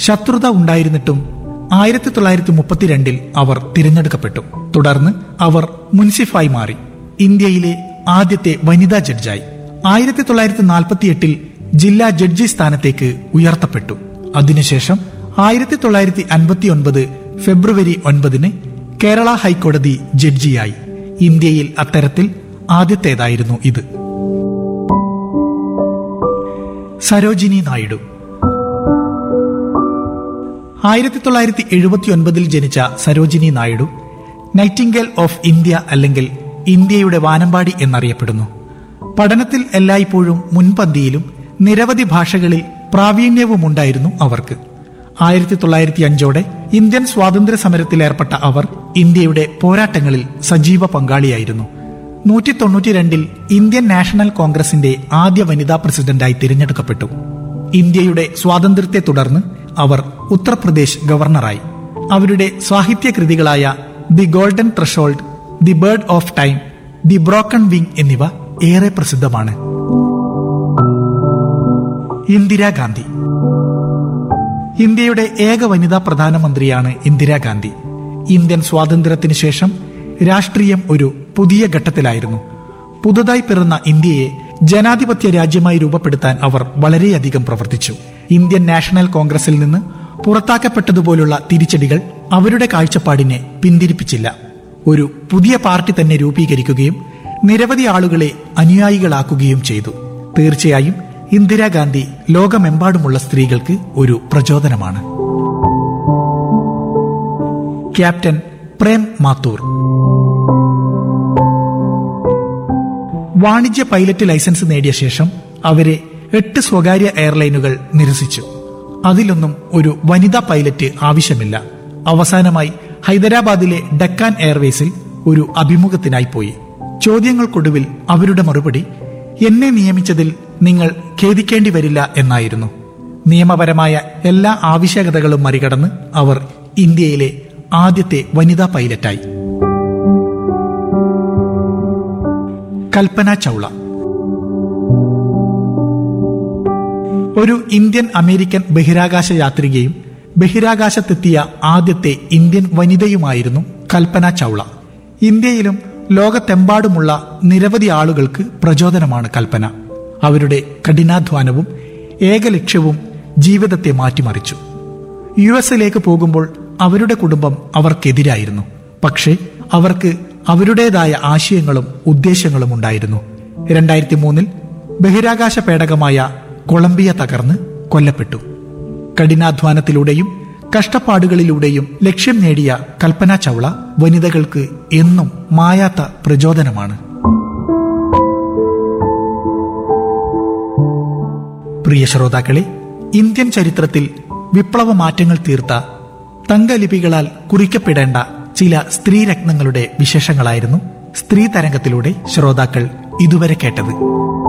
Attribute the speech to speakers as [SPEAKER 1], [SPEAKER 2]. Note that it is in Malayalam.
[SPEAKER 1] ശത്രുത ഉണ്ടായിരുന്നിട്ടും ആയിരത്തി തൊള്ളായിരത്തി മുപ്പത്തിരണ്ടിൽ അവർ തിരഞ്ഞെടുക്കപ്പെട്ടു തുടർന്ന് അവർ മുൻസിഫായി മാറി ഇന്ത്യയിലെ ആദ്യത്തെ വനിതാ ജഡ്ജായി ആയിരത്തി തൊള്ളായിരത്തി നാൽപ്പത്തിയെട്ടിൽ ജില്ലാ ജഡ്ജി സ്ഥാനത്തേക്ക് ഉയർത്തപ്പെട്ടു അതിനുശേഷം ആയിരത്തി തൊള്ളായിരത്തി അൻപത്തി ഒൻപത് ഫെബ്രുവരി ഒൻപതിന് കേരള ഹൈക്കോടതി ജഡ്ജിയായി ഇന്ത്യയിൽ അത്തരത്തിൽ ആദ്യത്തേതായിരുന്നു ഇത് സരോജിനി നായിഡു ആയിരത്തി തൊള്ളായിരത്തി എഴുപത്തി ഒൻപതിൽ ജനിച്ച Sarojini Naidu nightingale of India അല്ലെങ്കിൽ ഇന്ത്യയുടെ വാനമ്പാടി എന്നറിയപ്പെടുന്നു പഠനത്തിൽ എല്ലായ്പ്പോഴും മുൻപന്തിയിലും നിരവധി ഭാഷകളിൽ പ്രാവീണ്യവുമുണ്ടായിരുന്നു അവർക്ക് ആയിരത്തി തൊള്ളായിരത്തി അഞ്ചോടെ ഇന്ത്യൻ സ്വാതന്ത്ര്യ സമരത്തിലേർപ്പെട്ട അവർ ഇന്ത്യയുടെ പോരാട്ടങ്ങളിൽ സജീവ പങ്കാളിയായിരുന്നു നൂറ്റി തൊണ്ണൂറ്റിരണ്ടിൽ ഇന്ത്യൻ നാഷണൽ കോൺഗ്രസിന്റെ ആദ്യ വനിതാ പ്രസിഡന്റായി തിരഞ്ഞെടുക്കപ്പെട്ടു ഇന്ത്യയുടെ സ്വാതന്ത്ര്യത്തെ തുടർന്ന് അവർ ഉത്തർപ്രദേശ് ഗവർണറായി അവരുടെ സാഹിത്യകൃതികളായ the golden threshold the bird of time the broken wing എന്നിവ ഏറെ പ്രസിദ്ധമാണ് ഇന്ദിരാഗാന്ധി ഇന്ത്യയുടെ ഏക വനിതാ പ്രധാനമന്ത്രിയാണ് ഇന്ദിരാഗാന്ധി ഇന്ത്യൻ സ്വാതന്ത്ര്യത്തിന് ശേഷം രാഷ്ട്രീയം ഒരു പുതിയ ഘട്ടത്തിലായിരുന്നു പുതുതായി പിറന്ന ഇന്ത്യയെ ജനാധിപത്യ രാജ്യമായി രൂപപ്പെടുത്താൻ അവർ വളരെയധികം പ്രവർത്തിച്ചു ഇന്ത്യൻ നാഷണൽ കോൺഗ്രസിൽ നിന്ന് പുറത്താക്കപ്പെട്ടതുപോലുള്ള തിരിച്ചടികൾ അവരുടെ കാഴ്ചപ്പാടിനെ പിന്തിരിപ്പിച്ചില്ല ഒരു പുതിയ പാർട്ടി തന്നെ രൂപീകരിക്കുകയും നിരവധി ആളുകളെ അനുയായികളാക്കുകയും ചെയ്തു തീർച്ചയായും ഇന്ദിരാഗാന്ധി ലോകമെമ്പാടുമുള്ള സ്ത്രീകൾക്ക് ഒരു പ്രചോദനമാണ് ക്യാപ്റ്റൻ പ്രേം മാത്തൂർ വാണിജ്യ പൈലറ്റ് ലൈസൻസ് നേടിയ ശേഷം അവരെ എട്ട് സ്വകാര്യ എയർലൈനുകൾ നിരസിച്ചു അതിലൊന്നും ഒരു വനിതാ പൈലറ്റ് ആവശ്യമില്ല അവസാനമായി ഹൈദരാബാദിലെ ഡക്കാൻ എയർവേസിൽ ഒരു അഭിമുഖത്തിനായി പോയി ചോദ്യങ്ങൾക്കൊടുവിൽ അവരുടെ മറുപടി എന്നെ നിയമിച്ചതിൽ നിങ്ങൾ ഖേദിക്കേണ്ടി വരില്ല എന്നായിരുന്നു നിയമപരമായ എല്ലാ ആവശ്യകതകളും മറികടന്ന് അവർ ഇന്ത്യയിലെ ആദ്യത്തെ വനിതാ പൈലറ്റായി കൽപ്പന ചൗള ഒരു ഇന്ത്യൻ അമേരിക്കൻ ബഹിരാകാശ യാത്രികയും ബഹിരാകാശത്തെത്തിയ ആദ്യത്തെ ഇന്ത്യൻ വനിതയുമായിരുന്നു കൽപ്പന ചൗള ഇന്ത്യയിലും ലോകത്തെമ്പാടുമുള്ള നിരവധി ആളുകൾക്ക് പ്രചോദനമാണ് കൽപ്പന അവരുടെ കഠിനാധ്വാനവും ഏകലക്ഷ്യവും ജീവിതത്തെ മാറ്റിമറിച്ചു യു എസിലേക്ക് പോകുമ്പോൾ അവരുടെ കുടുംബം അവർക്കെതിരായിരുന്നു പക്ഷേ അവർക്ക് അവരുടേതായ ആശയങ്ങളും ഉദ്ദേശങ്ങളും ഉണ്ടായിരുന്നു രണ്ടായിരത്തി മൂന്നിൽ ബഹിരാകാശ പേടകമായ കൊളംബിയ തകർന്ന് കൊല്ലപ്പെട്ടു കഠിനാധ്വാനത്തിലൂടെയും കഷ്ടപ്പാടുകളിലൂടെയും ലക്ഷ്യം നേടിയ കൽപ്പന ചൗള വനിതകൾക്ക് എന്നും മായാത്ത പ്രചോദനമാണ് പ്രിയ ശ്രോതാക്കളെ ഇന്ത്യൻ ചരിത്രത്തിൽ വിപ്ലവ മാറ്റങ്ങൾ തീർത്ത തങ്കലിപികളാൽ കുറിക്കപ്പെടേണ്ട ചില സ്ത്രീരത്നങ്ങളുടെ വിശേഷങ്ങളായിരുന്നു സ്ത്രീ തരംഗത്തിലൂടെ ശ്രോതാക്കൾ ഇതുവരെ കേട്ടത്